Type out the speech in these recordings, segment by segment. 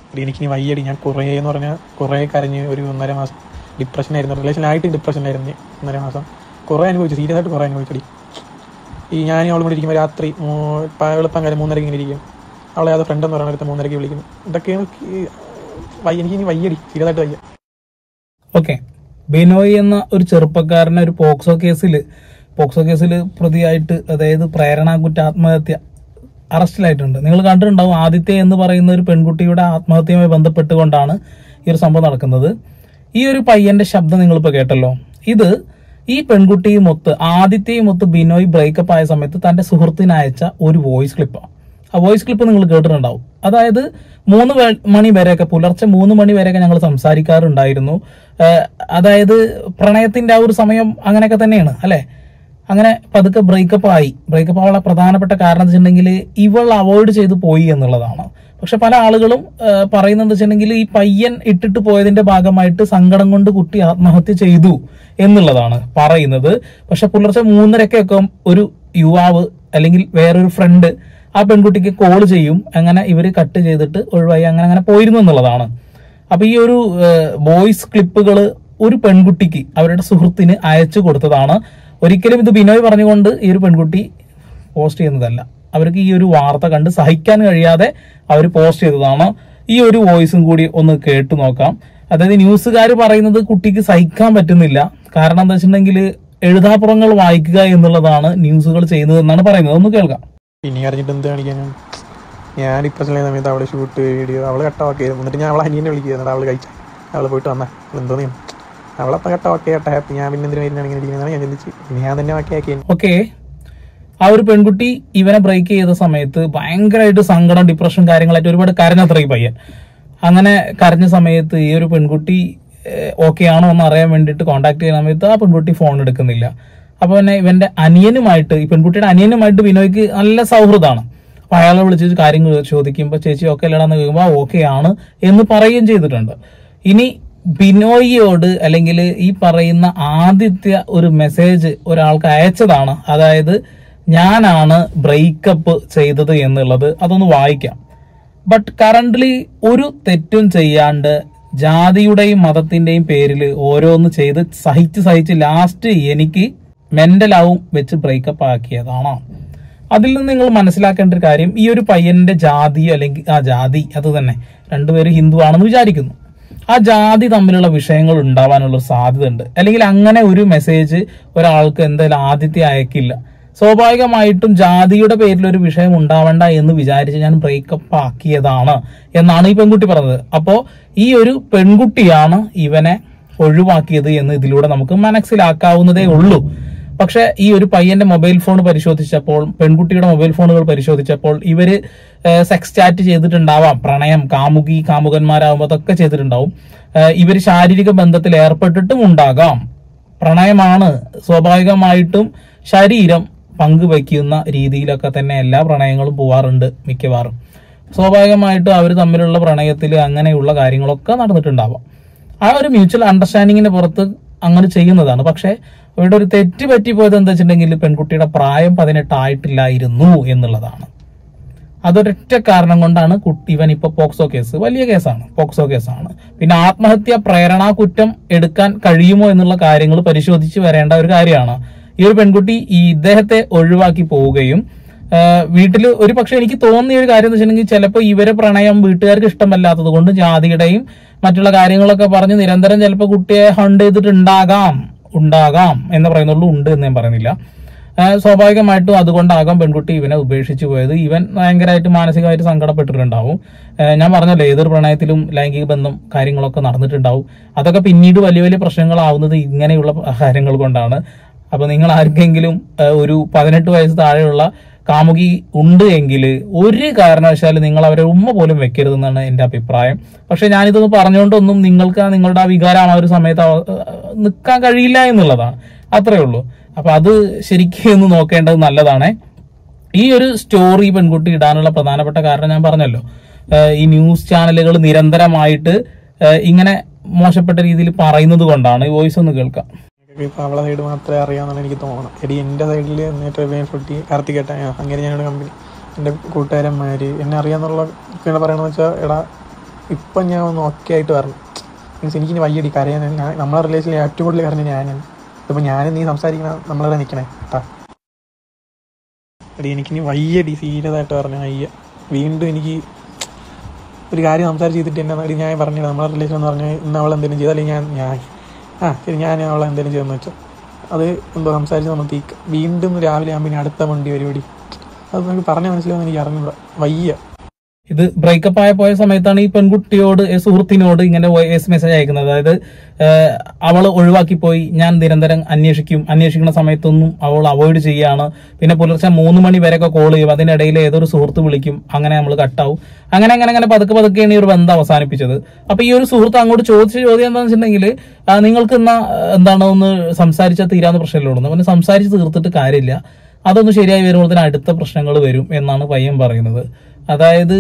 എടി എനിക്കിനി വയ്യടി ഞാൻ കുറേ എന്ന് പറഞ്ഞാൽ കുറേ കരഞ്ഞ് ഒരു ഒന്നര മാസം ഡിപ്രഷനായിരുന്നു റിലേഷനായിട്ട് ഡിപ്രഷനായിരുന്നു ഒന്നര മാസം കുറേ അനുഭവിച്ചു സീരിയസ് ആയിട്ട് കുറേ അനുഭവിച്ചടി ഈ ഞാൻ അവളും കൂടി ഇരിക്കുമ്പോൾ രാത്രി മൂ- പ- എളുപ്പം കാലം മൂന്നരക്ക് ഇങ്ങനെ ഇരിക്കും അവളെ അത് ഫ്രണ്ട് എന്ന് പറയുന്ന അടുത്ത് മൂന്നരക്ക് വിളിക്കുന്നു ഇതൊക്കെയാണ് ഈ വയ്യ എനിക്ക് ഇനി വയ്യടി സീരിയസ് ആയിട്ട് വയ്യ ഓക്കെ ബിനോയ് എന്ന ഒരു ചെറുപ്പക്കാരനെ ഒരു പോക്സോ കേസിൽ പോക്സോ കേസിൽ പ്രതിയായിട്ട് അതായത് പ്രേരണ കുറ്റ ആത്മഹത്യ അറസ്റ്റിലായിട്ടുണ്ട് നിങ്ങൾ കണ്ടിട്ടുണ്ടാവും ആദിത്യ എന്ന് പറയുന്ന ഒരു പെൺകുട്ടിയുടെ ആത്മഹത്യയുമായി ബന്ധപ്പെട്ടുകൊണ്ടാണ് ഈ ഒരു സംഭവം നടക്കുന്നത് ഈ ഒരു പയ്യന്റെ ശബ്ദം നിങ്ങളിപ്പോൾ കേട്ടല്ലോ ഇത് ഈ പെൺകുട്ടിയും ഒത്ത് ആദിത്യയും ഒത്ത് ബിനോയ് ബ്രേക്കപ്പ് ആയ സമയത്ത് തന്റെ സുഹൃത്തിന് അയച്ച ഒരു വോയിസ് ക്ലിപ്പാണ് ആ വോയിസ് ക്ലിപ്പ് നിങ്ങൾ കേട്ടിട്ടുണ്ടാവും അതായത് മൂന്ന് വേ- മണി വരെയൊക്കെ പുലർച്ചെ മൂന്ന് മണി വരെയൊക്കെ ഞങ്ങൾ സംസാരിക്കാറുണ്ടായിരുന്നു ഏഹ് അതായത് പ്രണയത്തിന്റെ ആ ഒരു സമയം അങ്ങനെയൊക്കെ തന്നെയാണ് അല്ലെ അങ്ങനെ പതുക്കെ ബ്രേക്കപ്പ് ആയി ബ്രേക്കപ്പ് ആവാനുള്ള പ്രധാനപ്പെട്ട കാരണം എന്ന് വെച്ചിട്ടുണ്ടെങ്കിൽ ഇവൾ അവോയ്ഡ് ചെയ്തു പോയി എന്നുള്ളതാണ് പക്ഷെ പല ആളുകളും ഏഹ് പറയുന്നത് എന്താ വെച്ചിട്ടുണ്ടെങ്കിൽ ഈ പയ്യൻ ഇട്ടിട്ട് പോയതിന്റെ ഭാഗമായിട്ട് സങ്കടം കൊണ്ട് കുട്ടി ആത്മഹത്യ ചെയ്തു എന്നുള്ളതാണ് പറയുന്നത് പക്ഷെ പുലർച്ചെ മൂന്നരക്കൊക്കെ ഒരു യുവാവ് അല്ലെങ്കിൽ വേറൊരു ഫ്രണ്ട് ആ പെൺകുട്ടിക്ക് കോൾ ചെയ്യും അങ്ങനെ ഇവര് കട്ട് ചെയ്തിട്ട് ഒഴിവായി അങ്ങനെ അങ്ങനെ പോയിരുന്നു എന്നുള്ളതാണ് അപ്പൊ ഈ ഒരു വോയിസ് ക്ലിപ്പുകൾ ഒരു പെൺകുട്ടിക്ക് അവരുടെ സുഹൃത്തിന് അയച്ചു കൊടുത്തതാണ് ഒരിക്കലും ഇത് ബിനോയ് പറഞ്ഞുകൊണ്ട് ഈ ഒരു പെൺകുട്ടി പോസ്റ്റ് ചെയ്യുന്നതല്ല അവർക്ക് ഈ ഒരു വാർത്ത കണ്ട് സഹിക്കാൻ കഴിയാതെ അവർ പോസ്റ്റ് ചെയ്തതാണ് ഈ ഒരു വോയിസും കൂടി ഒന്ന് കേട്ടു നോക്കാം അതായത് ന്യൂസുകാർ പറയുന്നത് കുട്ടിക്ക് സഹിക്കാൻ പറ്റുന്നില്ല കാരണം എന്താ വെച്ചിട്ടുണ്ടെങ്കിൽ എഴുതാപ്പുറങ്ങൾ വായിക്കുക എന്നുള്ളതാണ് ന്യൂസുകൾ ചെയ്യുന്നത് എന്നാണ് പറയുന്നത് ഒന്ന് കേൾക്കാം ഇനി അറിഞ്ഞിട്ട് എന്ത് കാണിക്കാനും ഞാൻ ഡിപ്രഷൻ ചെയ്യുന്ന സമയത്ത് അവളെ ഷൂട്ട് വീഡിയോ അവളെ കട്ടവാക്കിയത് എന്നിട്ട് ഞാൻ അവളെ അനിയനെ വിളിക്കുന്നത് അവൾ കഴിച്ച അവൾ പോയിട്ട് വന്നേ എന്തോ നീ അവളപ്പം കട്ടവാക്കി കേട്ട ഹാപ്പി ഞാൻ പിന്നെ എന്തിനു വരുന്നതാണ് ഇങ്ങനെ ഇരിക്കുന്നതാണ് ഞാൻ ചിന്തിച്ച് പിന്നെ ഞാൻ തന്നെ വാക്കിയാക്കി ഓക്കെ ആ ഒരു പെൺകുട്ടി ഇവനെ ബ്രേക്ക് ചെയ്ത സമയത്ത് ഭയങ്കരമായിട്ട് സങ്കടം ഡിപ്രഷൻ കാര്യങ്ങളായിട്ട് ഒരുപാട് കരഞ്ഞത്ര ഈ പയ്യൻ അങ്ങനെ കരഞ്ഞ സമയത്ത് ഈ ഒരു പെൺകുട്ടി ഓക്കെ ആണോ എന്ന് അറിയാൻ വേണ്ടിയിട്ട് കോൺടാക്ട് ചെയ്യുന്ന സമയത്ത് ആ പെൺകുട്ടി ഫോൺ എടുക്കുന്നില്ല അപ്പൊ പിന്നെ ഇവന്റെ അനിയനുമായിട്ട് ഈ പെൺകുട്ടിയുടെ അനിയനുമായിട്ട് ബിനോയ്ക്ക് നല്ല സൗഹൃദമാണ് അപ്പൊ അയാളെ വിളിച്ച് കാര്യങ്ങൾ ചോദിക്കുമ്പോൾ ചേച്ചി ഓക്കെ അല്ലടാന്ന് ചോദിക്കുമ്പോൾ ഓക്കെ ആണ് എന്ന് പറയുകയും ചെയ്തിട്ടുണ്ട് ഇനി ബിനോയിയോട് അല്ലെങ്കിൽ ഈ പറയുന്ന ആദ്യത്തെ ഒരു മെസ്സേജ് ഒരാൾക്ക് അയച്ചതാണ് അതായത് ഞാനാണ് ബ്രേക്കപ്പ് ചെയ്തത് എന്നുള്ളത് അതൊന്ന് വായിക്കാം ബട്ട് കറന്റ്ലി ഒരു തെറ്റും ചെയ്യാണ്ട് ജാതിയുടെയും മതത്തിന്റെയും പേരിൽ ഓരോന്ന് ചെയ്ത് സഹിച്ച് സഹിച്ച് ലാസ്റ്റ് എനിക്ക് മെന്റലാവും വെച്ച് ബ്രേക്കപ്പ് ആക്കിയതാണോ അതിൽ നിന്ന് നിങ്ങൾ മനസ്സിലാക്കേണ്ട ഒരു കാര്യം ഈ ഒരു പയ്യന്റെ ജാതി അല്ലെങ്കിൽ ആ ജാതി അത് തന്നെ രണ്ടുപേരും ഹിന്ദു ആണെന്ന് വിചാരിക്കുന്നു ആ ജാതി തമ്മിലുള്ള വിഷയങ്ങൾ ഉണ്ടാവാനുള്ള ഒരു സാധ്യത ഉണ്ട് അല്ലെങ്കിൽ അങ്ങനെ ഒരു മെസ്സേജ് ഒരാൾക്ക് എന്തായാലും ആദ്യത്തെ അയക്കില്ല സ്വാഭാവികമായിട്ടും ജാതിയുടെ പേരിൽ ഒരു വിഷയം ഉണ്ടാവണ്ട എന്ന് വിചാരിച്ച് ഞാൻ ബ്രേക്കപ്പ് ആക്കിയതാണ് എന്നാണ് ഈ പെൺകുട്ടി പറഞ്ഞത് അപ്പോ ഈ ഒരു പെൺകുട്ടിയാണ് ഇവനെ ഒഴിവാക്കിയത് എന്ന് ഇതിലൂടെ നമുക്ക് മനസ്സിലാക്കാവുന്നതേ ഉള്ളൂ പക്ഷെ ഈ ഒരു പയ്യന്റെ മൊബൈൽ ഫോൺ പരിശോധിച്ചപ്പോൾ പെൺകുട്ടിയുടെ മൊബൈൽ ഫോണുകൾ പരിശോധിച്ചപ്പോൾ ഇവര് സെക്സ് ചാറ്റ് ചെയ്തിട്ടുണ്ടാവാം പ്രണയം കാമുകി കാമുകന്മാരാകുമ്പോൾ അതൊക്കെ ചെയ്തിട്ടുണ്ടാവും ഏഹ് ഇവര് ശാരീരിക ബന്ധത്തിൽ ഏർപ്പെട്ടിട്ടും ഉണ്ടാകാം പ്രണയമാണ് സ്വാഭാവികമായിട്ടും ശരീരം പങ്കുവയ്ക്കുന്ന രീതിയിലൊക്കെ തന്നെ എല്ലാ പ്രണയങ്ങളും പോവാറുണ്ട് മിക്കവാറും സ്വാഭാവികമായിട്ടും അവർ തമ്മിലുള്ള പ്രണയത്തിൽ അങ്ങനെയുള്ള കാര്യങ്ങളൊക്കെ നടന്നിട്ടുണ്ടാവാം ആ ഒരു മ്യൂച്വൽ അണ്ടർസ്റ്റാൻഡിങ്ങിന്റെ പുറത്ത് അങ്ങനെ ചെയ്യുന്നതാണ് പക്ഷെ ഇവിടെ ഒരു തെറ്റ് പറ്റിപ്പോയത് എന്താ വെച്ചിട്ടുണ്ടെങ്കിൽ പെൺകുട്ടിയുടെ പ്രായം പതിനെട്ടായിട്ടില്ലായിരുന്നു എന്നുള്ളതാണ് അതൊരൊറ്റ കാരണം കൊണ്ടാണ് കുട്ടി ഇവൻ ഇപ്പൊ പോക്സോ കേസ് വലിയ കേസാണ് പോക്സോ കേസാണ് പിന്നെ ആത്മഹത്യ പ്രേരണാ കുറ്റം എടുക്കാൻ കഴിയുമോ എന്നുള്ള കാര്യങ്ങൾ പരിശോധിച്ച് വരേണ്ട ഒരു കാര്യമാണ് ഈ ഒരു പെൺകുട്ടി ഈ ഇദ്ദേഹത്തെ ഒഴിവാക്കി പോവുകയും വീട്ടിൽ ഒരു പക്ഷെ എനിക്ക് തോന്നിയ ഒരു കാര്യം എന്ന് വെച്ചിട്ടുണ്ടെങ്കിൽ ചിലപ്പോൾ ഇവരെ പ്രണയം വീട്ടുകാർക്ക് ഇഷ്ടമല്ലാത്തത് കൊണ്ട് ജാതിയുടെയും മറ്റുള്ള കാര്യങ്ങളൊക്കെ പറഞ്ഞ് നിരന്തരം ചിലപ്പോൾ കുട്ടിയെ ഹണ്ട് ചെയ്തിട്ടുണ്ടാകാം ഉണ്ടാകാം എന്ന് പറയുന്നുള്ളൂ ഉണ്ട് എന്ന് ഞാൻ പറയുന്നില്ല ആ, സ്വാഭാവികമായിട്ടും അതുകൊണ്ടാകാം പെൺകുട്ടി ഇവനെ ഉപേക്ഷിച്ചു പോയത് ഇവൻ ഭയങ്കരമായിട്ട് മാനസികമായിട്ട് സങ്കടപ്പെട്ടിട്ടുണ്ടാവും ആ, ഞാൻ പറഞ്ഞല്ലോ ഏതൊരു പ്രണയത്തിലും ലൈംഗിക ബന്ധം കാര്യങ്ങളൊക്കെ നടന്നിട്ടുണ്ടാവും അതൊക്കെ പിന്നീട് വലിയ വലിയ പ്രശ്നങ്ങളാവുന്നത് ഇങ്ങനെയുള്ള കാര്യങ്ങൾ കൊണ്ടാണ് അപ്പൊ നിങ്ങൾ ആർക്കെങ്കിലും ആ, ഒരു പതിനെട്ട് വയസ്സ് താഴെയുള്ള കാമുകി ഉണ്ട് എങ്കിൽ ഒരു കാരണവശാലും നിങ്ങൾ അവരെ ഉമ്മ പോലും വെക്കരുതെന്നാണ് എന്റെ അഭിപ്രായം പക്ഷെ ഞാനിതൊന്ന് പറഞ്ഞുകൊണ്ടൊന്നും നിങ്ങൾക്ക് ആ നിങ്ങളുടെ ആ വികാരം ആ ഒരു സമയത്ത് നിൽക്കാൻ കഴിയില്ല എന്നുള്ളതാണ് അത്രേ ഉള്ളൂ അപ്പൊ അത് ശരിക്കും ഒന്ന് നോക്കേണ്ടത് നല്ലതാണേ ഈ ഒരു സ്റ്റോറി പെൺകുട്ടി ഇടാനുള്ള പ്രധാനപ്പെട്ട കാരണം ഞാൻ പറഞ്ഞല്ലോ ഏഹ് ഈ ന്യൂസ് ചാനലുകൾ നിരന്തരമായിട്ട് ഏഹ് ഇങ്ങനെ മോശപ്പെട്ട രീതിയിൽ പറയുന്നത് കൊണ്ടാണ് ഈ വോയിസ് ഒന്ന് കേൾക്കാം ഇപ്പൊ അവളെ സൈഡ് മാത്രമേ അറിയാമെന്നാണ് എനിക്ക് തോന്നണം എടി എൻ്റെ സൈഡിൽ എന്നിട്ട് പൊട്ടി കാർത്തികേട്ട അങ്ങനെ ഞാനൊരു കമ്പനി എൻ്റെ കൂട്ടുകാരന്മാര് എന്നെ അറിയാന്നുള്ള ഒക്കെ പറയണമെന്ന് വെച്ചാൽ എടാ ഇപ്പം ഞാൻ ഒന്ന് ഓക്കെ ആയിട്ട് പറഞ്ഞു മീൻസ് എനിക്കിനി വയ്യടി കരയാൻ ഞാൻ നമ്മളെ റിലേഷനിൽ ഏറ്റവും കൂടുതൽ കരഞ്ഞ ഞാനാണ് ഇപ്പം ഞാനും നീ സംസാരിക്കണ നമ്മളിവിടെ നിൽക്കണേ കേട്ടാ എടി എനിക്കിനി വയ്യടി സീരിയസ് ആയിട്ട് പറഞ്ഞു വയ്യ വീണ്ടും എനിക്ക് ഒരു കാര്യം സംസാരിച്ച് ചെയ്തിട്ട് എന്നെ എടി ഞാൻ പറഞ്ഞില്ല നമ്മളെ റിലേഷൻ എന്ന് പറഞ്ഞാൽ ഇന്ന് അവൾ എന്തെങ്കിലും ചെയ്താൽ ഞാൻ ഞാൻ ആ ശരി ഞാൻ അവളെ എന്തെങ്കിലും ചെയ്തെന്ന് വെച്ചോ അത് എന്തോ സംസാരിച്ച് നമ്മൾ തീക്ക് വീണ്ടും രാവിലെ ആകുമ്പോൾ ഇനി അടുത്ത വണ്ടി പരിപാടി അത് നമുക്ക് പറഞ്ഞാൽ മനസ്സിലാവുന്ന എനിക്ക് അറിഞ്ഞൂടാ വയ്യ ഇത് ബ്രേക്കപ്പ് ആയ പോയ സമയത്താണ് ഈ പെൺകുട്ടിയോട് ഈ സുഹൃത്തിനോട് ഇങ്ങനെ വോയിസ് മെസ്സേജ് അയക്കുന്നത് അതായത് ഏഹ്, അവള് ഒഴിവാക്കി പോയി ഞാൻ നിരന്തരം അന്വേഷിക്കും അന്വേഷിക്കുന്ന സമയത്തൊന്നും അവൾ അവോയ്ഡ് ചെയ്യാണ് പിന്നെ പുലർച്ചെ മൂന്ന് മണി വരെയൊക്കെ കോൾ ചെയ്യും അതിനിടയിൽ ഏതൊരു സുഹൃത്ത് വിളിക്കും അങ്ങനെ നമ്മൾ കട്ടാവും അങ്ങനെ അങ്ങനെ അങ്ങനെ പതുക്കെ പതുക്കെയാണ് ഈ ഒരു ബന്ധം അവസാനിപ്പിച്ചത് അപ്പൊ ഈ ഒരു സുഹൃത്ത് അങ്ങോട്ട് ചോദിച്ച ചോദ്യം എന്താണെന്ന് വെച്ചിട്ടുണ്ടെങ്കിൽ ആ, നിങ്ങൾക്ക് എന്നാ എന്താണ് ഒന്ന് സംസാരിച്ചാൽ തീരാവുന്ന പ്രശ്നമല്ലേ ഉള്ളൂ അവന് സംസാരിച്ച് തീർത്തിട്ട് കാര്യമില്ല അതൊന്ന് ശരിയായി വരുമ്പോഴത്തേന് അടുത്ത പ്രശ്നങ്ങൾ വരും എന്നാണ് പയ്യൻ പറയുന്നത് അതായത്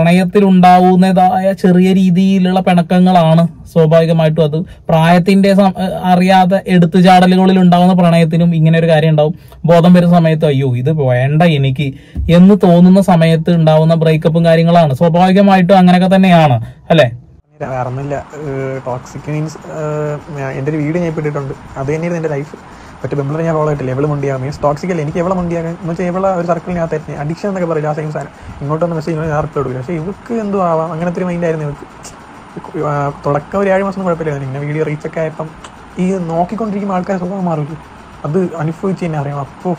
പ്രണയത്തിലുണ്ടാവുന്നതായ ചെറിയ രീതിയിലുള്ള പിണക്കങ്ങളാണ് സ്വാഭാവികമായിട്ടും അത് പ്രായത്തിന്റെ സം- അറിയാതെ എടുത്തുചാടലുകളിൽ ഉണ്ടാവുന്ന പ്രണയത്തിനും ഇങ്ങനെ ഒരു കാര്യം ഉണ്ടാവും ബോധം വരുന്ന സമയത്ത് അയ്യോ ഇത് വേണ്ട എനിക്ക് എന്ന് തോന്നുന്ന സമയത്ത് ഉണ്ടാവുന്ന ബ്രേക്കപ്പും കാര്യങ്ങളാണ് സ്വാഭാവികമായിട്ടും അങ്ങനെയൊക്കെ തന്നെയാണ് അല്ലെ വേറെ ഒന്നുമില്ല ടോക്സിക് മീൻസ് എൻ്റെ ഒരു വീഡിയോ ഞാൻ ഇപ്പോൾ ഇട്ടിട്ടുണ്ട് അത് തന്നെയായിരുന്നു എൻ്റെ ലൈഫ് മറ്റേ പെമ്പിളെ ഞാൻ ഫോളോ ആയിട്ടില്ല എവിടെ മുണ്ടിയാ മീൻസ് ടോക്സിക് അല്ല എനിക്ക് എവിടെ മുണ്ടിയാകാൻ എന്ന് വെച്ചാൽ എവിടെ ഒരു സർക്കിളിനകത്ത് അഡിക്ഷൻ എന്നൊക്കെ പറയില്ല ആ സെയിം സാധനം ഇങ്ങോട്ടൊന്ന് മെസ്സേജ് ഞാൻ റിപ്ലൈ കൊടുക്കില്ല പക്ഷേ ഇവർക്ക് എന്തോ ആവാം അങ്ങനത്തെ ഒരു മൈൻഡായിരുന്നു ഇവർക്ക് ആ, തുടക്കം ഒരു ഏഴ് മാസം കുഴപ്പമില്ലായിരുന്നു പിന്നെ വീഡിയോ റീച്ച് ഒക്കെ ആയപ്പം ഈ നോക്കിക്കൊണ്ടിരിക്കുമ്പോൾ ആൾക്കാരെ സ്വഭാവം മാറില്ല അത് അനുഭവിച്ച് തന്നെ അറിയാം അപ്പോൾ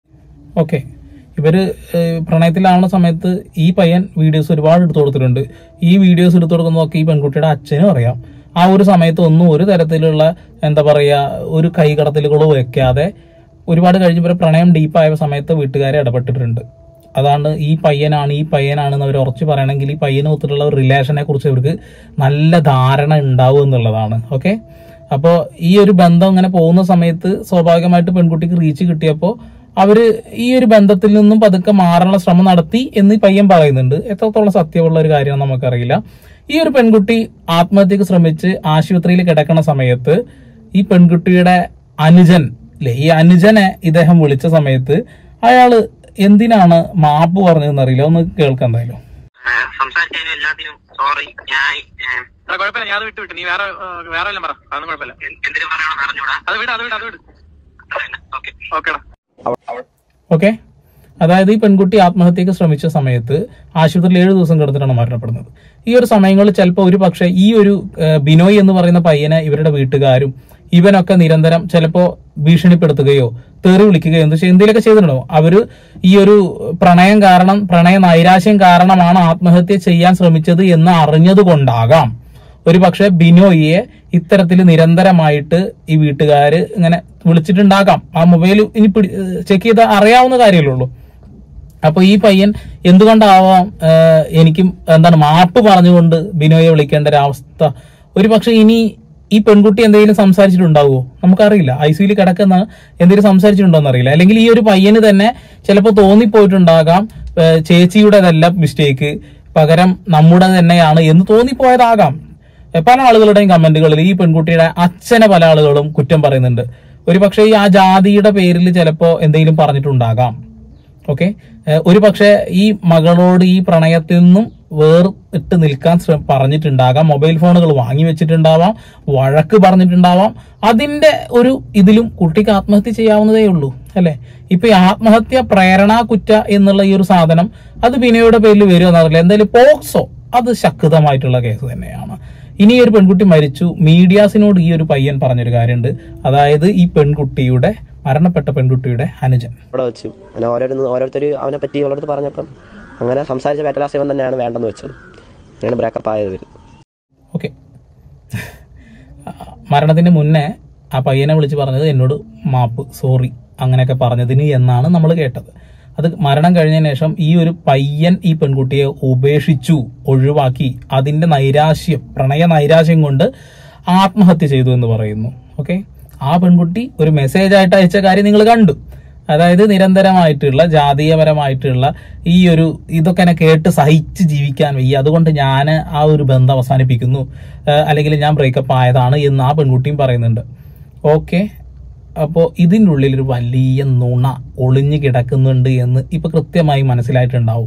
ഓക്കെ ഇവര് ഏഹ്, പ്രണയത്തിലാവുന്ന സമയത്ത് ഈ പയ്യൻ വീഡിയോസ് ഒരുപാട് എടുത്തു കൊടുത്തിട്ടുണ്ട് ഈ വീഡിയോസ് എടുത്തു കൊടുക്കുന്നതൊക്കെ ഈ പെൺകുട്ടിയുടെ അച്ഛനും അറിയാം ആ ഒരു സമയത്ത് ഒന്നും ഒരു തരത്തിലുള്ള എന്താ പറയാ ഒരു കൈകടത്തലുകളോ വെക്കാതെ ഒരുപാട് കഴിഞ്ഞ് ഇവരെ പ്രണയം ഡീപ്പായ സമയത്ത് വീട്ടുകാരെ ഇടപെട്ടിട്ടുണ്ട് അതാണ് ഈ പയ്യനാണ് ഈ പയ്യനാണെന്ന് അവർ ഉറച്ചു പറയണമെങ്കിൽ ഈ പയ്യനെ ഒത്തിട്ടുള്ള ഒരു റിലേഷനെ കുറിച്ച് ഇവർക്ക് നല്ല ധാരണ ഉണ്ടാവും എന്നുള്ളതാണ് ഓക്കെ അപ്പോൾ ഈ ഒരു ബന്ധം ഇങ്ങനെ പോകുന്ന സമയത്ത് സ്വാഭാവികമായിട്ട് പെൺകുട്ടിക്ക് റീച്ച് കിട്ടിയപ്പോൾ അവര് ഈ ഒരു ബന്ധത്തിൽ നിന്നും പതുക്കെ മാറാനുള്ള ശ്രമം നടത്തി എന്ന് ഈ പയ്യൻ പറയുന്നുണ്ട് എത്രത്തോളം സത്യമുള്ള ഒരു കാര്യമാണ് നമുക്കറിയില്ല ഈ ഒരു പെൺകുട്ടി ആത്മഹത്യക്ക് ശ്രമിച്ച് ആശുപത്രിയിൽ കിടക്കുന്ന സമയത്ത് ഈ പെൺകുട്ടിയുടെ അനുജൻ അല്ലെ ഈ അനുജനെ ഇദ്ദേഹം വിളിച്ച സമയത്ത് അയാള് എന്തിനാണ് മാപ്പ് പറഞ്ഞതെന്ന് അറിയില്ല ഒന്ന് കേൾക്കാൻ എന്തായാലും സംസാരിച്ചതിനും എല്ലാത്തിനും സോറി ഞാൻ ഏഹ്, കുഴപ്പമില്ല ഞാൻ അത് വിട്ടു വിട്ടു നീ വേറെ ഏഹ്, വേറെ വല്ലതും പറ അതൊന്നും കുഴപ്പമില്ല എന്ത് എന്തിനു പറയണമെന്ന് അറിഞ്ഞൂടാ അത് വിട് അത് വിട് അത് വിട് ഓക്കെ ഓക്കേടാ ഓക്കെ അതായത് ഈ പെൺകുട്ടി ആത്മഹത്യക്ക് ശ്രമിച്ച സമയത്ത് ആശുപത്രിയിൽ ഏഴ് ദിവസം കിടന്നിട്ടാണ് മരണപ്പെടുന്നത് ഈ ഒരു സമയങ്ങളിൽ ചിലപ്പോൾ ഒരു പക്ഷേ ഈ ഒരു ഏഹ്, ബിനോയ് എന്ന് പറയുന്ന പയ്യനെ ഇവരുടെ വീട്ടുകാരും ഇവനൊക്കെ നിരന്തരം ചിലപ്പോൾ ഭീഷണിപ്പെടുത്തുകയോ തെറി വിളിക്കുകയോ എന്ത് ചെയ്യും എന്തെങ്കിലുമൊക്കെ ചെയ്തിട്ടുണ്ടോ അവര് ഈ ഒരു പ്രണയം കാരണം പ്രണയ നൈരാശ്യം കാരണമാണ് ആത്മഹത്യ ചെയ്യാൻ ശ്രമിച്ചത് എന്ന് അറിഞ്ഞത് കൊണ്ടാകാം ഒരു പക്ഷെ ബിനോയിയെ ഇത്തരത്തിൽ നിരന്തരമായിട്ട് ഈ വീട്ടുകാര് ഇങ്ങനെ വിളിച്ചിട്ടുണ്ടാകാം ആ മൊബൈൽ ഇനി ചെക്ക് ചെയ്ത് അറിയാവുന്ന കാര്യമല്ലേ ഉള്ളൂ അപ്പൊ ഈ പയ്യൻ എന്തുകൊണ്ടാവാം ഏഹ്, എനിക്കും എന്താണ് മാപ്പ് പറഞ്ഞുകൊണ്ട് ബിനോയെ വിളിക്കേണ്ട ഒരു അവസ്ഥ ഒരു പക്ഷെ ഇനി ഈ പെൺകുട്ടി എന്തെങ്കിലും സംസാരിച്ചിട്ടുണ്ടാവുമോ നമുക്കറിയില്ല ഐ സിയിൽ കിടക്കുന്ന എന്തെങ്കിലും സംസാരിച്ചിട്ടുണ്ടോ എന്നറിയില്ല അല്ലെങ്കിൽ ഈ ഒരു പയ്യന് തന്നെ ചിലപ്പോൾ തോന്നിപ്പോയിട്ടുണ്ടാകാം ഏഹ്, ചേച്ചിയുടേതല്ല മിസ്റ്റേക്ക് പകരം നമ്മുടെ തന്നെയാണ് എന്ന് തോന്നിപ്പോയതാകാം ഏഹ്, പല ആളുകളുടെയും കമന്റുകളിൽ ഈ പെൺകുട്ടിയുടെ അച്ഛനെ പല ആളുകളും കുറ്റം പറയുന്നുണ്ട് ഒരു പക്ഷേ ഈ ആ ജാതിയുടെ പേരിൽ ചിലപ്പോൾ എന്തെങ്കിലും പറഞ്ഞിട്ടുണ്ടാകാം ഓക്കെ ഒരു പക്ഷേ ഈ മകളോട് ഈ പ്രണയത്തിൽ നിന്നും വേറിട്ട് നിൽക്കാൻ ശ്രമ പറഞ്ഞിട്ടുണ്ടാകാം മൊബൈൽ ഫോണുകൾ വാങ്ങി വെച്ചിട്ടുണ്ടാവാം വഴക്ക് പറഞ്ഞിട്ടുണ്ടാവാം അതിന്റെ ഒരു ഇതിലും കുട്ടിക്ക് ആത്മഹത്യ ചെയ്യാവുന്നതേ ഉള്ളൂ അല്ലെ ഇപ്പൊ ഈ ആത്മഹത്യ പ്രേരണ കുറ്റ എന്നുള്ള ഈ ഒരു സാധനം അത് ബിനോയുടെ പേരിൽ വരുമോ എന്നറിയില്ല എന്തായാലും പോക്സോ അത് ശക്തമായിട്ടുള്ള കേസ് തന്നെയാണ് ഇനി ഈ ഒരു പെൺകുട്ടി മരിച്ചു മീഡിയാസിനോട് ഈ ഒരു പയ്യൻ പറഞ്ഞൊരു കാര്യമുണ്ട് അതായത് ഈ പെൺകുട്ടിയുടെ മരണപ്പെട്ട പെൺകുട്ടിയുടെ അനുജൻ അവിടെ വെച്ചു അങ്ങനെ ഓരോരുന്ന് ഓരോരുത്തർ അവനെ പറ്റി അവളടുത്ത് പറഞ്ഞപ്പം അങ്ങനെ സംസാരിച്ച വേട്ടലാസേവൻ തന്നെയാണ് വേണ്ടെന്ന് വെച്ചത് അങ്ങനെയാണ് ബ്രേക്കപ്പ് ആയത് ഇവര്. ഓക്കെ മരണത്തിന് മുന്നേ ആ പയ്യനെ വിളിച്ച് പറഞ്ഞത് എന്നോട് മാപ്പ് സോറി അങ്ങനെയൊക്കെ പറഞ്ഞതിന് എന്നാണ് നമ്മൾ കേട്ടത് അത് മരണം കഴിഞ്ഞതിന് ശേഷം ഈ ഒരു പയ്യൻ ഈ പെൺകുട്ടിയെ ഉപേക്ഷിച്ചു ഒഴിവാക്കി അതിന്റെ നൈരാശ്യം പ്രണയ നൈരാശ്യം കൊണ്ട് ആത്മഹത്യ ചെയ്തു എന്ന് പറയുന്നു ഓക്കെ ആ പെൺകുട്ടി ഒരു മെസ്സേജ് ആയിട്ട് അയച്ച കാര്യം നിങ്ങൾ കണ്ടു അതായത് നിരന്തരമായിട്ടുള്ള ജാതീയപരമായിട്ടുള്ള ഈ ഒരു ഇതൊക്കെ എന്നെ കേട്ട് സഹിച്ച് ജീവിക്കാൻ വയ്യ അതുകൊണ്ട് ഞാൻ ആ ഒരു ബന്ധം അവസാനിപ്പിക്കുന്നു ഏഹ് അല്ലെങ്കിൽ ഞാൻ ബ്രേക്കപ്പ് ആയതാണ് എന്ന് ആ പെൺകുട്ടിയും പറയുന്നുണ്ട് ഓക്കെ അപ്പോൾ ഇതിൻ്റെ ഉള്ളിൽ ഒരു വലിയ നുണ ഒളിഞ്ഞു കിടക്കുന്നുണ്ട് എന്ന് ഇപ്പൊ കൃത്യമായി മനസ്സിലായിട്ടുണ്ടാവും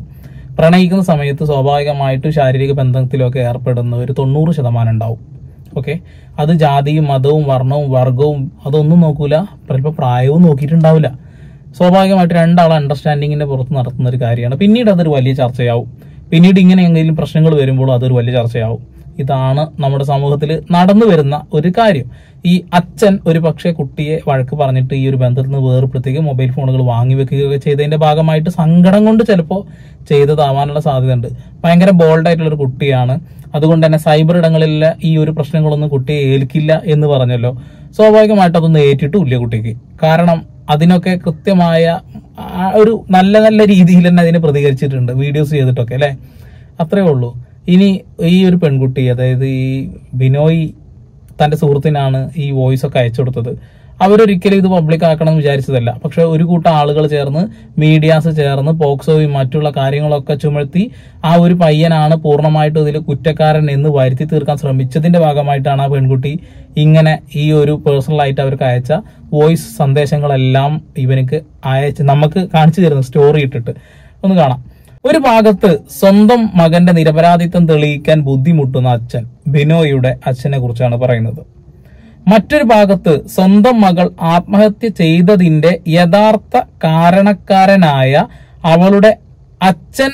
പ്രണയിക്കുന്ന സമയത്ത് സ്വാഭാവികമായിട്ടും ശാരീരിക ബന്ധത്തിലൊക്കെ ഏർപ്പെടുന്ന ഒരു തൊണ്ണൂറ് ശതമാനം ഉണ്ടാവും ഓക്കെ അത് ജാതിയും മതവും വർണ്ണവും വർഗവും അതൊന്നും നോക്കൂല ചിലപ്പോൾ പ്രായവും നോക്കിയിട്ടുണ്ടാവില്ല സ്വാഭാവികമായിട്ട് രണ്ടാൾ അണ്ടർസ്റ്റാൻഡിങ്ങിന്റെ പുറത്ത് നടത്തുന്ന ഒരു കാര്യമാണ് പിന്നീട് അതൊരു വലിയ ചർച്ചയാവും പിന്നീട് ഇങ്ങനെ എന്തെങ്കിലും പ്രശ്നങ്ങൾ വരുമ്പോൾ അതൊരു വലിയ ചർച്ചയാവും ഇതാണ് നമ്മുടെ സമൂഹത്തിൽ നടന്നു വരുന്ന ഒരു കാര്യം ഈ അച്ഛൻ ഒരു പക്ഷേ കുട്ടിയെ വഴക്ക് പറഞ്ഞിട്ട് ഈ ഒരു ബന്ധത്തിൽ നിന്ന് വേർപ്പെടുത്തേക്ക് മൊബൈൽ ഫോണുകൾ വാങ്ങി വെക്കുകയൊക്കെ ചെയ്തതിന്റെ ഭാഗമായിട്ട് സങ്കടം കൊണ്ട് ചിലപ്പോൾ ചെയ്തതാവാനുള്ള സാധ്യതയുണ്ട് ഭയങ്കര ബോൾഡ് ആയിട്ടുള്ള ഒരു കുട്ടിയാണ് അതുകൊണ്ട് തന്നെ സൈബർ ഇടങ്ങളിലെ ഈ ഒരു പ്രശ്നങ്ങളൊന്നും കുട്ടിയെ ഏൽക്കില്ല എന്ന് പറഞ്ഞല്ലോ സ്വാഭാവികമായിട്ട് അതൊന്നും ഏറ്റിട്ടില്ല കുട്ടിക്ക് കാരണം അതിനൊക്കെ കൃത്യമായ ആ ഒരു നല്ല നല്ല രീതിയിൽ തന്നെ അതിനെ പ്രതികരിച്ചിട്ടുണ്ട് വീഡിയോസ് ചെയ്തിട്ടൊക്കെ അല്ലെ അത്രേ ഉള്ളൂ ഇനി ഈ ഒരു പെൺകുട്ടി അതായത് ഈ ബിനോയ് തന്റെ സുഹൃത്തിനാണ് ഈ വോയിസ് ഒക്കെ അയച്ചു കൊടുത്തത് അവരൊരിക്കലും ഇത് പബ്ലിക് ആക്കണം എന്ന് വിചാരിച്ചതല്ല പക്ഷെ ഒരു കൂട്ടം ആളുകൾ ചേർന്ന് മീഡിയാസ് ചേർന്ന് പോക്സോയും മറ്റുള്ള കാര്യങ്ങളൊക്കെ ചുമത്തി ആ ഒരു പയ്യനാണ് പൂർണ്ണമായിട്ടും ഇതിൽ കുറ്റക്കാരൻ എന്ന് വരുത്തി തീർക്കാൻ ശ്രമിച്ചതിന്റെ ഭാഗമായിട്ടാണ് ആ പെൺകുട്ടി ഇങ്ങനെ ഈ ഒരു പേഴ്സണലായിട്ട് അവർക്ക് അയച്ച വോയിസ് സന്ദേശങ്ങളെല്ലാം ഇവനക്ക് അയച്ച് നമുക്ക് കാണിച്ചു തരുന്നു സ്റ്റോറി ഇട്ടിട്ട് ഒന്ന് കാണാം ഒരു ഭാഗത്ത് സ്വന്തം മകന്റെ നിരപരാധിത്വം തെളിയിക്കാൻ ബുദ്ധിമുട്ടുന്ന അച്ഛൻ ബിനോയുടെ അച്ഛനെ കുറിച്ചാണ് പറയുന്നത് മറ്റൊരു ഭാഗത്ത് സ്വന്തം മകൾ ആത്മഹത്യ ചെയ്തതിന്റെ യഥാർത്ഥ കാരണക്കാരനായ അവളുടെ അച്ഛൻ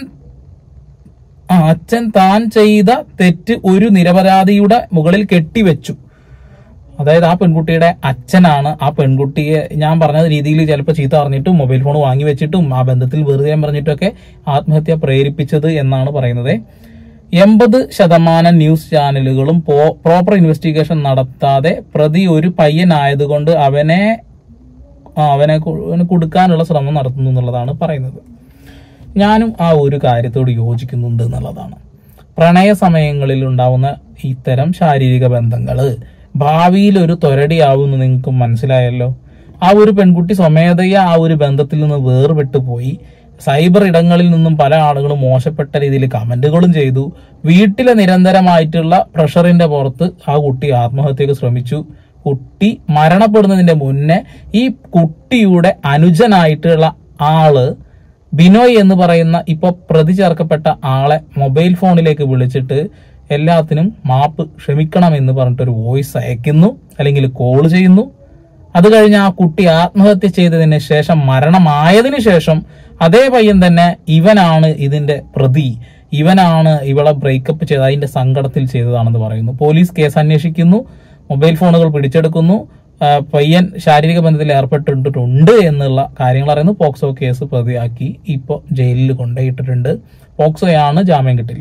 ആ അച്ഛൻ താൻ ചെയ്ത തെറ്റ് ഒരു നിരപരാധിയുടെ മുകളിൽ കെട്ടിവെച്ചു അതായത് ആ പെൺകുട്ടിയുടെ അച്ഛനാണ് ആ പെൺകുട്ടിയെ ഞാൻ പറഞ്ഞ രീതിയിൽ ചിലപ്പോൾ ചീത്ത പറഞ്ഞിട്ടും മൊബൈൽ ഫോൺ വാങ്ങി വെച്ചിട്ടും ആ ബന്ധത്തിൽ വെറുതെ പറഞ്ഞിട്ടൊക്കെ ആത്മഹത്യ പ്രേരിപ്പിച്ചത് എന്നാണ് പറയുന്നത് എൺപത് ശതമാനം ന്യൂസ് ചാനലുകളും പ്രോപ്പർ ഇൻവെസ്റ്റിഗേഷൻ നടത്താതെ പ്രതി ഒരു പയ്യനായതുകൊണ്ട് അവനെ ആ, അവനെ കു- അവന് കൊടുക്കാനുള്ള ശ്രമം നടത്തുന്നു എന്നുള്ളതാണ് പറയുന്നത് ഞാനും ആ ഒരു കാര്യത്തോട് യോജിക്കുന്നുണ്ട് എന്നുള്ളതാണ് പ്രണയ സമയങ്ങളിൽ ഉണ്ടാവുന്ന ഇത്തരം ശാരീരിക ബന്ധങ്ങൾ ഭാവിയിൽ ഒരു തൊരടിയാവുമെന്ന് നിങ്ങൾക്ക് മനസ്സിലായല്ലോ ആ ഒരു പെൺകുട്ടി സ്വമേധയ ആ ഒരു ബന്ധത്തിൽ നിന്ന് വേർപെട്ടു പോയി സൈബർ ഇടങ്ങളിൽ നിന്നും പല ആളുകളും മോശപ്പെട്ട രീതിയിൽ കമന്റുകളും ചെയ്തു വീട്ടിലെ നിരന്തരമായിട്ടുള്ള പ്രഷറിന്റെ പുറത്ത് ആ കുട്ടി ആത്മഹത്യക്ക് ശ്രമിച്ചു കുട്ടി മരണപ്പെടുന്നതിന്റെ മുന്നേ ഈ കുട്ടിയുടെ അനുജനായിട്ടുള്ള ആള് ബിനോയ് എന്ന് പറയുന്ന ഇപ്പൊ പ്രതി ചേർക്കപ്പെട്ട ആളെ മൊബൈൽ ഫോണിലേക്ക് വിളിച്ചിട്ട് എല്ലാത്തിനും മാപ്പ് ക്ഷമിക്കണം എന്ന് പറഞ്ഞിട്ട് ഒരു വോയിസ് അയക്കുന്നു അല്ലെങ്കിൽ കോൾ ചെയ്യുന്നു അത് കഴിഞ്ഞ് ആ കുട്ടി ആത്മഹത്യ ചെയ്തതിന് ശേഷം മരണമായതിനു ശേഷം അതേ പയ്യൻ തന്നെ ഇവനാണ് ഇതിന്റെ പ്രതി ഇവനാണ് ഇവളെ ബ്രേക്കപ്പ് ചെയ്ത് അതിന്റെ സങ്കടത്തിൽ ചെയ്തതാണെന്ന് പറയുന്നു പോലീസ് കേസ് അന്വേഷിക്കുന്നു മൊബൈൽ ഫോണുകൾ പിടിച്ചെടുക്കുന്നു ആ, പയ്യൻ ശാരീരിക ബന്ധത്തിൽ ഏർപ്പെട്ടിട്ടുണ്ട് എന്നുള്ള കാര്യങ്ങൾ അറിയുന്നു പോക്സോ കേസ് പ്രതിയാക്കി ഇപ്പോൾ ജയിലിൽ കൊണ്ടുപോയിട്ടിട്ടുണ്ട് പോക്സോയാണ് ജാമ്യം കിട്ടില്ല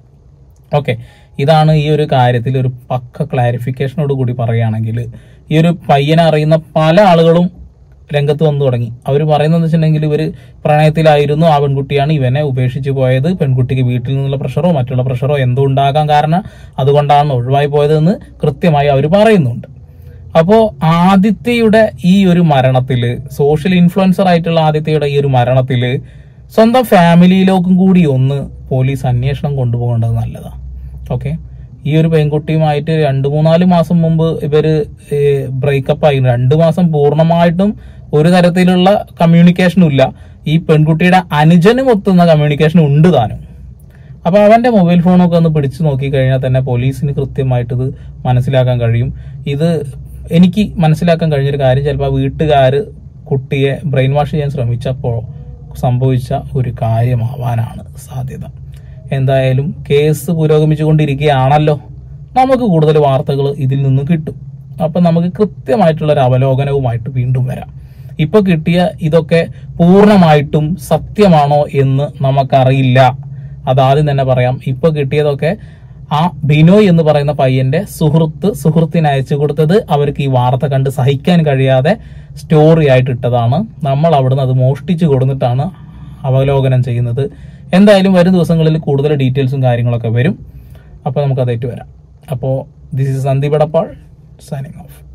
ഓക്കെ ഇതാണ് ഈ ഒരു കാര്യത്തിൽ ഒരു പക്ക ക്ലാരിഫിക്കേഷനോട് കൂടി പറയുകയാണെങ്കിൽ ഈ ഒരു പയ്യനെ അറിയുന്ന പല ആളുകളും രംഗത്ത് വന്നു തുടങ്ങി അവർ പറയുന്നത് വെച്ചിട്ടുണ്ടെങ്കിൽ ഇവർ പ്രണയത്തിലായിരുന്നു ആ പെൺകുട്ടിയാണ് ഇവനെ ഉപേക്ഷിച്ച് പോയത് പെൺകുട്ടിക്ക് വീട്ടിൽ നിന്നുള്ള പ്രഷറോ മറ്റുള്ള പ്രഷറോ എന്തോ ഉണ്ടാകാൻ കാരണം അതുകൊണ്ടാണ് ഒഴിവായി പോയതെന്ന് കൃത്യമായി അവർ പറയുന്നുണ്ട് അപ്പോ ആദിത്യയുടെ ഈ ഒരു മരണത്തില് സോഷ്യൽ ഇൻഫ്ലുവൻസർ ആയിട്ടുള്ള ആദിത്യയുടെ ഈ ഒരു മരണത്തില് സ്വന്തം ഫാമിലിയിലേക്കും കൂടി ഒന്ന് പോലീസ് അന്വേഷണം കൊണ്ടുപോകേണ്ടത് നല്ലതാണ് ഓക്കെ ഈ ഒരു പെൺകുട്ടിയുമായിട്ട് രണ്ടു മൂന്നാല് മാസം മുമ്പ് ഇവര് ബ്രേക്കപ്പ് ആയി രണ്ടു മാസം പൂർണ്ണമായിട്ടും ഒരു തരത്തിലുള്ള കമ്മ്യൂണിക്കേഷനും ഇല്ല ഈ പെൺകുട്ടിയുടെ അനുജനും ഒത്തുന്ന കമ്മ്യൂണിക്കേഷൻ ഉണ്ട് താനും അപ്പൊ അവന്റെ മൊബൈൽ ഫോണൊക്കെ ഒന്ന് പിടിച്ചു നോക്കി കഴിഞ്ഞാൽ തന്നെ പോലീസിന് കൃത്യമായിട്ട് ഇത് മനസ്സിലാക്കാൻ കഴിയും ഇത് എനിക്ക് മനസ്സിലാക്കാൻ കഴിഞ്ഞൊരു കാര്യം ചിലപ്പോൾ വീട്ടുകാർ കുട്ടിയെ ബ്രെയിൻ വാഷ് ചെയ്യാൻ ശ്രമിച്ചപ്പോൾ സംഭവിച്ച ഒരു കാര്യമാവാനാണ് സാധ്യത എന്തായാലും കേസ് പുരോഗമിച്ചുകൊണ്ടിരിക്കുകയാണല്ലോ നമുക്ക് കൂടുതൽ വാർത്തകൾ ഇതിൽ നിന്ന് കിട്ടും അപ്പൊ നമുക്ക് കൃത്യമായിട്ടുള്ള ഒരു അവലോകനവുമായിട്ട് വീണ്ടും വരാം ഇപ്പൊ കിട്ടിയ ഇതൊക്കെ പൂർണ്ണമായിട്ടും സത്യമാണോ എന്ന് നമുക്കറിയില്ല അതാദ്യം തന്നെ പറയാം ഇപ്പൊ കിട്ടിയതൊക്കെ ആ ബിനോയ് എന്ന് പറയുന്ന പയ്യന്റെ സുഹൃത്ത് സുഹൃത്തിന് അയച്ചു കൊടുത്തത് അവർക്ക് ഈ വാർത്ത കണ്ട് സഹിക്കാൻ കഴിയാതെ സ്റ്റോറി ആയിട്ട് ഇട്ടതാണ് നമ്മൾ അവിടുന്ന് അത് മോഷ്ടിച്ചു കൊടുത്തിട്ടാണ് അവലോകനം ചെയ്യുന്നത് എന്തായാലും വരും ദിവസങ്ങളിൽ കൂടുതൽ ഡീറ്റെയിൽസും കാര്യങ്ങളൊക്കെ വരും അപ്പോൾ നമുക്ക് അതായിട്ട് വരാം അപ്പോൾ this is Sandeep Edappal signing of